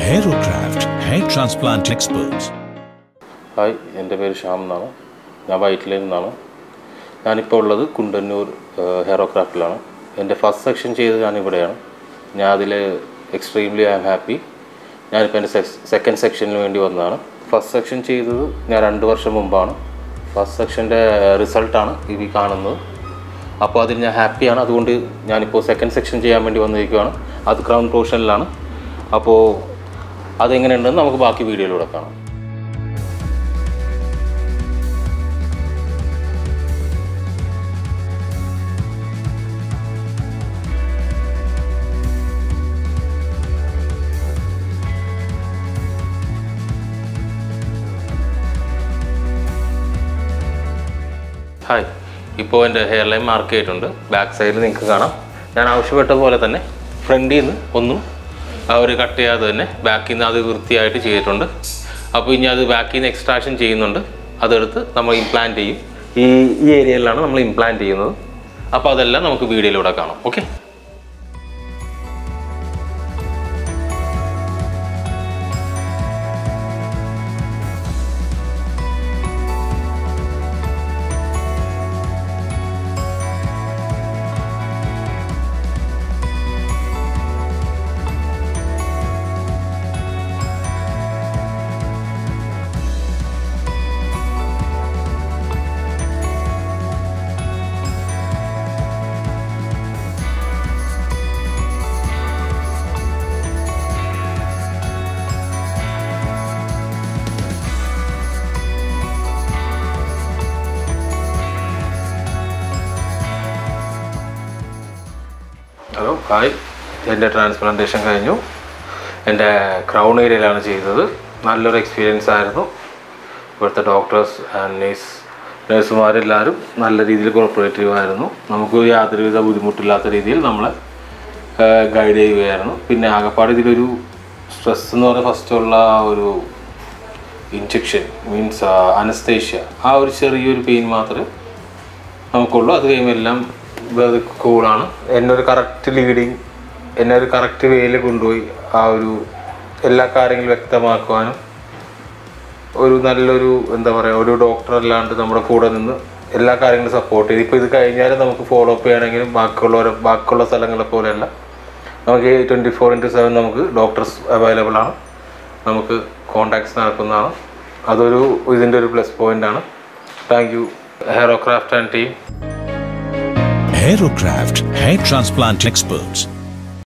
Aerocraft Hair Transplant Experts. Hi എൻ്റെ പേര് ശ്യാം എന്നാണ് ഞാൻ വൈറ്റിലയിൽ നിന്നാണ് ഞാനിപ്പോൾ ഉള്ളത് കുണ്ടന്നൂർ ഹെയറോക്രാഫ്റ്റിലാണ് എൻ്റെ ഫസ്റ്റ് സെക്ഷൻ ചെയ്തത് ഞാനിവിടെയാണ് ഞാൻ അതിൽ എക്സ്ട്രീംലി ഐ ആം ഹാപ്പി ഞാനിപ്പോൾ എൻ്റെ സെക്കൻഡ് സെക്ഷനിന് വേണ്ടി വന്നതാണ് ഫസ്റ്റ് സെക്ഷൻ ചെയ്തത് ഞാൻ രണ്ട് വർഷം മുമ്പാണ് ഫസ്റ്റ് സെക്ഷൻ്റെ റിസൾട്ടാണ് ഈ കാണുന്നത് അപ്പോൾ അതിൽ ഞാൻ ഹാപ്പിയാണ് അതുകൊണ്ട് ഞാനിപ്പോൾ സെക്കൻഡ് സെക്ഷൻ ചെയ്യാൻ വേണ്ടി വന്നിരിക്കുകയാണ് അത് ക്രൗൺ പോർഷനിലാണ് അപ്പോൾ അതെങ്ങനെയുണ്ടെന്ന് നമുക്ക് ബാക്കി വീഡിയോയിലൂടെ കാണാം ഹായ് ഇപ്പോൾ എൻ്റെ ഹെയർ ലൈൻ മാർക്ക് ചെയ്തിട്ടുണ്ട് ബാക്ക് സൈഡിൽ നിങ്ങൾക്ക് കാണാം ഞാൻ ആവശ്യപ്പെട്ട പോലെ തന്നെ ഫ്രണ്ടിൽ നിന്ന് ഒന്നും ആ ഒരു കട്ട് ചെയ്യാതെ തന്നെ ബാക്കിൽ നിന്ന് അത് വൃത്തിയായിട്ട് ചെയ്തിട്ടുണ്ട് അപ്പോൾ ഇനി അത് ബാക്കിൽ നിന്ന് എക്സ്ട്രാക്ഷൻ ചെയ്യുന്നുണ്ട് അതെടുത്ത് നമ്മൾ ഇംപ്ലാന്റ് ചെയ്യും ഈ ഈ ഏരിയയിലാണ് നമ്മൾ ഇംപ്ലാന്റ് ചെയ്യുന്നത് അപ്പോൾ അതെല്ലാം നമുക്ക് വീഡിയോയിലൂടെ കാണാം ഓക്കെ ഹലോ ഹായ് എൻ്റെ ട്രാൻസ്പ്ലാന്റേഷൻ കഴിഞ്ഞു എൻ്റെ ക്രൗൺ ഏരിയയിലാണ് ചെയ്തത് നല്ലൊരു എക്സ്പീരിയൻസ് ആയിരുന്നു ഇവിടുത്തെ ഡോക്ടേഴ്സ് ആൻഡ് നേഴ്സ് നഴ്സുമാരെല്ലാവരും നല്ല രീതിയിൽ കോപ്പറേറ്റീവ് ആയിരുന്നു നമുക്ക് യാതൊരുവിധ ബുദ്ധിമുട്ടില്ലാത്ത രീതിയിൽ നമ്മളെ ഗൈഡ് ചെയ്യുകയായിരുന്നു പിന്നെ ആകപ്പാട് ഇതിലൊരു സ്ട്രെസ് എന്ന് പറഞ്ഞാൽ ഫസ്റ്റുള്ള ആ ഒരു ഇൻജെക്ഷൻ മീൻസ് അനസ്തേഷ്യ ആ ഒരു ചെറിയൊരു പെയിൻ മാത്രമേ നമുക്കുള്ളൂ അത് കഴിയുമ്പോൾ എല്ലാം വെറുതെ കൂളാണ് എന്നെ ഒരു കറക്റ്റ് ലീഡിങ് എന്നെ ഒരു കറക്റ്റ് വേയിൽ കൊണ്ടുപോയി ആ ഒരു എല്ലാ കാര്യങ്ങളും വ്യക്തമാക്കുവാനും ഒരു നല്ലൊരു എന്താ പറയുക ഒരു ഡോക്ടർ അല്ലാണ്ട് നമ്മുടെ കൂടെ നിന്ന് എല്ലാ കാര്യങ്ങളും സപ്പോർട്ട് ചെയ്ത് ഇപ്പോൾ ഇത് കഴിഞ്ഞാലും നമുക്ക് ഫോളോ അപ്പ് ചെയ്യണമെങ്കിലും ബാക്കിയുള്ളവരെ ബാക്കിയുള്ള സ്ഥലങ്ങളെ പോലെയല്ല നമുക്ക് ട്വൻറ്റി ഫോർ ഇൻറ്റു സെവൻ നമുക്ക് ഡോക്ടേഴ്സ് അവൈലബിൾ ആണ് നമുക്ക് കോണ്ടാക്ട്സ് നടക്കുന്നതാണ് അതൊരു ഇതിൻ്റെ ഒരു പ്ലസ് പോയിൻ്റ് ആണ് thank you Aerocraft and team Aerocraft Hair Transplant Experts.